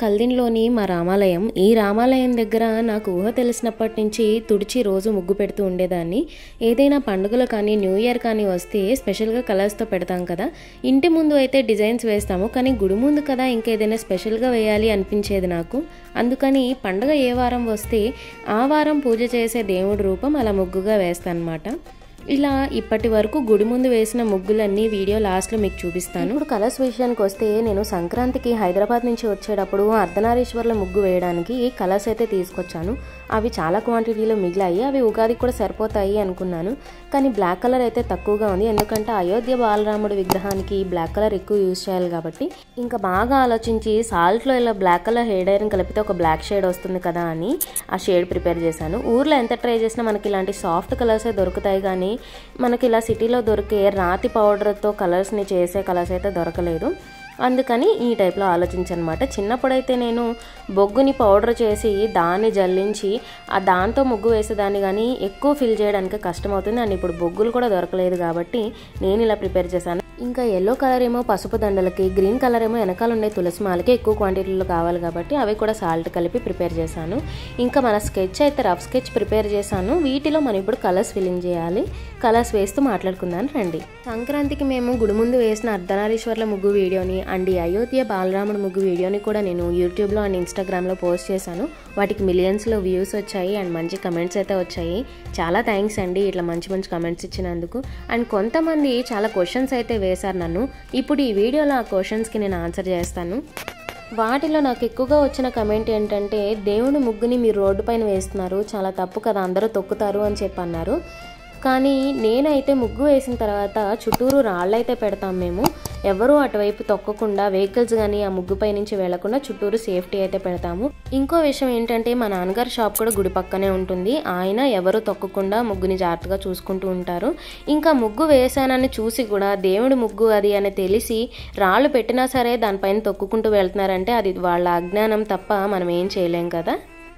కల్దిన్లోని మా రామాలయం ఈ రామాలయం దగ్గర నాకు ఊహ తెలిసినప్పటి నుంచి తుడిచి రోజు ముగ్గు పెడుతూ ఉండేదాన్ని ఏదైనా పండుగలు కానీ న్యూ ఇయర్ కానీ వస్తే స్పెషల్గా కలర్స్తో పెడతాం కదా ఇంటి ముందు అయితే డిజైన్స్ వేస్తాము కానీ గుడి ముందు కదా ఇంకేదైనా స్పెషల్గా వేయాలి అనిపించేది నాకు అందుకని పండుగ ఏ వారం వస్తే ఆ వారం పూజ చేసే దేవుడి రూపం అలా ముగ్గుగా వేస్తాను అనమాట ఇలా ఇప్పటి వరకు గుడి ముందు వేసిన ముగ్గులన్నీ వీడియో లాస్ట్లో మీకు చూపిస్తాను ఇప్పుడు కలర్స్ విషయానికి వస్తే నేను సంక్రాంతికి హైదరాబాద్ నుంచి వచ్చేటప్పుడు అర్ధనారీశ్వర్ల ముగ్గు వేయడానికి కలర్స్ అయితే తీసుకొచ్చాను అవి చాలా క్వాంటిటీలో మిగిలాయి అవి ఉగాదికి కూడా సరిపోతాయి అనుకున్నాను కానీ బ్లాక్ కలర్ అయితే తక్కువగా ఉంది ఎందుకంటే అయోధ్య బాలరాముడి విగ్రహానికి బ్లాక్ కలర్ ఎక్కువ యూజ్ చేయాలి కాబట్టి ఇంకా బాగా ఆలోచించి సాల్ట్లో ఇలా బ్లాక్ కలర్ హెయిర్ ఐరన్ కలిపితే ఒక బ్లాక్ షేడ్ వస్తుంది కదా అని ఆ షేడ్ ప్రిపేర్ చేశాను ఊర్లో ఎంత ట్రై చేసినా మనకి ఇలాంటి సాఫ్ట్ కలర్సే దొరుకుతాయి కానీ మనకి ఇలా సిటీలో దొరికే రాతి పౌడర్తో కలర్స్ని చేసే కలర్స్ అయితే దొరకలేదు అందుకని ఈ టైప్లో ఆలోచించనమాట చిన్నప్పుడైతే నేను బొగ్గుని పౌడర్ చేసి దాన్ని జల్లించి ఆ దాంతో ముగ్గు వేసేదాన్ని కానీ ఎక్కువ ఫిల్ చేయడానికి కష్టమవుతుంది అండ్ ఇప్పుడు బొగ్గులు కూడా దొరకలేదు కాబట్టి నేను ఇలా ప్రిపేర్ చేశాను ఇంకా ఎల్లో కలర్ ఏమో పసుపు దండలకి గ్రీన్ కలర్ ఏమో వెనకాల ఉండే తులసి మాలకి ఎక్కువ క్వాంటిటీలో కావాలి కాబట్టి అవి కూడా సాల్ట్ కలిపి ప్రిపేర్ చేశాను ఇంకా మన స్కెచ్ అయితే రఫ్ స్కెచ్ ప్రిపేర్ చేశాను వీటిలో మనం ఇప్పుడు కలర్స్ ఫిల్లింగ్ చేయాలి కలర్స్ వేస్తూ మాట్లాడుకుందాం రండి సంక్రాంతికి మేము గుడి ముందు వేసిన అర్ధనారీశ్వర్ల ముగ్గు వీడియోని అండ్ ఈ అయోధ్య బాలరాముడు ముగ్గు వీడియోని కూడా నేను యూట్యూబ్లో అండ్ ఇన్స్టాగ్రామ్లో పోస్ట్ చేశాను వాటికి మిలియన్స్లో వ్యూస్ వచ్చాయి అండ్ మంచి కమెంట్స్ అయితే వచ్చాయి చాలా థ్యాంక్స్ అండి ఇట్లా మంచి మంచి కమెంట్స్ ఇచ్చినందుకు అండ్ కొంతమంది చాలా క్వశ్చన్స్ అయితే వేశారు నన్ను ఇప్పుడు ఈ వీడియోలో ఆ క్వశ్చన్స్కి నేను ఆన్సర్ చేస్తాను వాటిలో నాకు ఎక్కువగా వచ్చిన కమెంట్ ఏంటంటే దేవుడి ముగ్గుని మీరు రోడ్డు పైన వేస్తున్నారు చాలా తప్పు కదా అందరూ తొక్కుతారు అని చెప్పి అన్నారు కానీ నేనైతే ముగ్గు వేసిన తర్వాత చుట్టూరు రాళ్ళైతే పెడతాం మేము ఎవరూ అటువైపు తొక్కకుండా వెహికల్స్ కానీ ఆ ముగ్గుపై నుంచి వెళ్లకుండా చుట్టూరు సేఫ్టీ అయితే పెడతాము ఇంకో విషయం ఏంటంటే మా నాన్నగారి షాప్ కూడా గుడి పక్కనే ఉంటుంది ఆయన ఎవరు తొక్కకుండా ముగ్గుని జాగ్రత్తగా చూసుకుంటూ ఉంటారు ఇంకా ముగ్గు వేసానని చూసి కూడా దేవుడి ముగ్గు అది అని తెలిసి రాళ్ళు పెట్టినా సరే దానిపైన తొక్కుకుంటూ వెళ్తున్నారంటే అది వాళ్ళ అజ్ఞానం తప్ప మనం ఏం చేయలేం కదా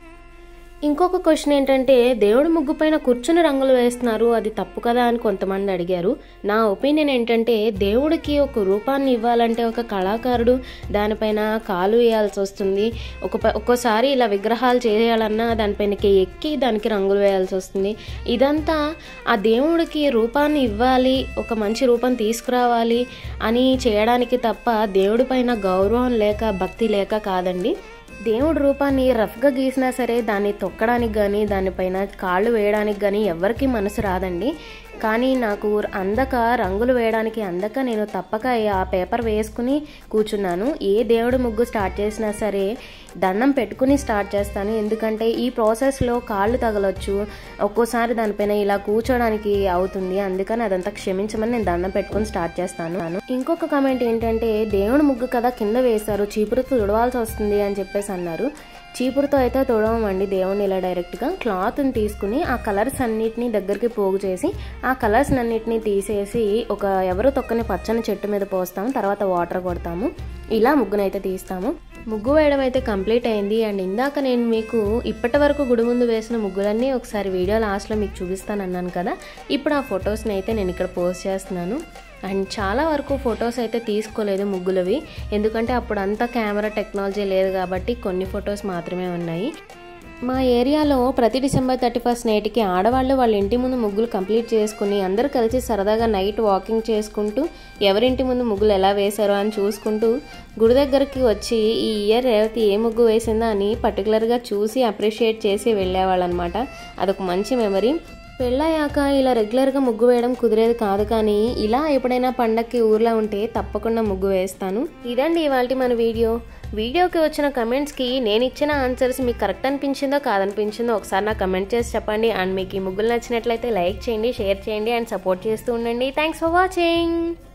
ఇంకొక క్వశ్చన్ ఏంటంటే దేవుడి ముగ్గు పైన కూర్చుని రంగులు వేస్తున్నారు అది తప్పు కదా అని కొంతమంది అడిగారు నా ఒపీనియన్ ఏంటంటే దేవుడికి ఒక రూపాన్ని ఇవ్వాలంటే ఒక కళాకారుడు దానిపైన కాలు వేయాల్సి వస్తుంది ఒక ఒక్కోసారి ఇలా విగ్రహాలు చేయాలన్నా దానిపైనకి ఎక్కి దానికి రంగులు వేయాల్సి వస్తుంది ఇదంతా ఆ దేవుడికి రూపాన్ని ఇవ్వాలి ఒక మంచి రూపం తీసుకురావాలి అని చేయడానికి తప్ప దేవుడి పైన గౌరవం లేక భక్తి లేక కాదండి దేవుడి రూపాన్ని రఫ్గా గీసినా సరే దాన్ని తొక్కడానికి కానీ దానిపైన కాళ్ళు వేయడానికి కానీ ఎవరికి మనసు రాదండి కానీ నాకు అందక రంగులు వేయడానికి అందక నేను తప్పక ఆ పేపర్ వేసుకుని కూర్చున్నాను ఏ దేవుడి ముగ్గు స్టార్ట్ చేసినా సరే దండం పెట్టుకుని స్టార్ట్ చేస్తాను ఎందుకంటే ఈ ప్రాసెస్లో కాళ్ళు తగలొచ్చు ఒక్కోసారి దానిపైన ఇలా కూర్చోడానికి అవుతుంది అందుకని అదంతా క్షమించమని నేను దండం పెట్టుకుని స్టార్ట్ చేస్తాను ఇంకొక కామెంట్ ఏంటంటే దేవుడి ముగ్గు కదా కింద వేశారు చీపురుతో తుడవాల్సి వస్తుంది అని చెప్పేసి అన్నారు చీపురుతో అయితే తుడవమండి దేవుణ్ణి ఇలా డైరెక్ట్గా క్లాత్ని తీసుకుని ఆ కలర్స్ అన్నిటిని దగ్గరికి పోగు చేసి ఆ కలర్స్ అన్నిటిని తీసేసి ఒక ఎవరు తొక్కని పచ్చని చెట్టు మీద పోస్తాము తర్వాత వాటర్ కొడతాము ఇలా ముగ్గునైతే తీస్తాము ముగ్గు వేయడం అయితే కంప్లీట్ అయింది అండ్ ఇందాక నేను మీకు ఇప్పటి వరకు గుడి ముందు వేసిన ముగ్గులన్నీ ఒకసారి వీడియో లాస్ట్లో మీకు చూపిస్తాను అన్నాను కదా ఇప్పుడు ఆ ఫొటోస్ని అయితే నేను ఇక్కడ పోస్ట్ చేస్తున్నాను అండ్ చాలా వరకు ఫొటోస్ అయితే తీసుకోలేదు ముగ్గులవి ఎందుకంటే అప్పుడు అంతా కెమెరా టెక్నాలజీ లేదు కాబట్టి కొన్ని ఫొటోస్ మాత్రమే ఉన్నాయి మా ఏరియాలో ప్రతి డిసెంబర్ థర్టీ ఫస్ట్ నైట్కి ఆడవాళ్ళు వాళ్ళ ఇంటి ముందు ముగ్గులు కంప్లీట్ చేసుకుని అందరూ కలిసి సరదాగా నైట్ వాకింగ్ చేసుకుంటూ ఎవరింటి ముందు ముగ్గులు ఎలా వేశారో అని చూసుకుంటూ గుడి దగ్గరికి వచ్చి ఈ ఇయర్ రేవతి ఏ ముగ్గు వేసిందా అని పర్టికులర్గా చూసి అప్రిషియేట్ చేసి వెళ్ళేవాళ్ళు అనమాట అదొక మంచి మెమరీ పెళ్ళయ్యాక ఇలా రెగ్యులర్గా ముగ్గు వేయడం కుదిరేది కాదు కానీ ఇలా ఎప్పుడైనా పండక్కి ఊర్లో ఉంటే తప్పకుండా ముగ్గు వేస్తాను ఇదండి ఇవాళ మన వీడియో వీడియోకి వచ్చిన కమెంట్స్కి నేను ఇచ్చిన ఆన్సర్స్ మీకు కరెక్ట్ అనిపించిందో కాదనిపించిందో ఒకసారి నాకు కమెంట్ చేసి చెప్పండి అండ్ మీకు ఈ ముగ్గులు నచ్చినట్లయితే లైక్ చేయండి షేర్ చేయండి అండ్ సపోర్ట్ చేస్తూ ఉండండి థ్యాంక్స్ ఫర్ వాచింగ్